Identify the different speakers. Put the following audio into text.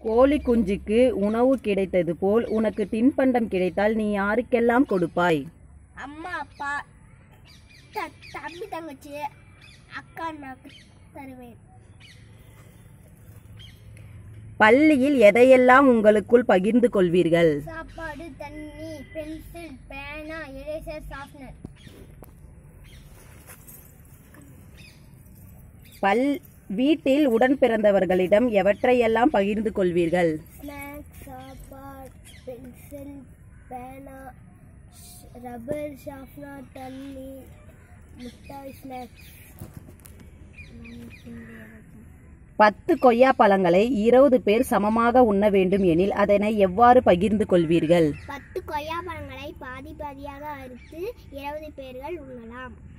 Speaker 1: கோழி குஞ்சுக்கு உணவு கிடைத்தது போல் உனக்கு தின்பண்டம் கிடைத்தால் நீ யாருக்கெல்லாம் கொடுப்பாய்
Speaker 2: அம்மா அப்பா த- தம்பி தங்கச்சி அக்கா அண்ணாக்கு தருவேன்
Speaker 1: பள்ளியில் எதையெல்லாம் உங்களுக்குள் பகிர்ந்து கொள்வீர்கள்
Speaker 2: சாப்பாடு தண்ணி பென்சில் பேனா எரேசர் ஷார்ப்னர்
Speaker 1: பல் வீட்டில் உடன் பிறந்தவர்களிடம் எவற்றையெல்லாம் பகிர்ந்து கொள்வீர்கள்
Speaker 2: ஸ்நாக்ஸ் சாப்பாடு பென்சில் பேனா ரப்பர் ஷார்ப்னர் தண்ணி மிட்டாய் ஸ்நாக்ஸ்
Speaker 1: பத்து கொய்யா பழங்களை இருபது பேர் சமமாக உண்ண வேண்டும் எனில் அதனை எவ்வாறு பகிர்ந்து கொள்வீர்கள்
Speaker 2: பத்து கொய்யா பழங்களை பாதி பாதியாக அறுத்து இருபது பேர்கள் உண்ணலாம்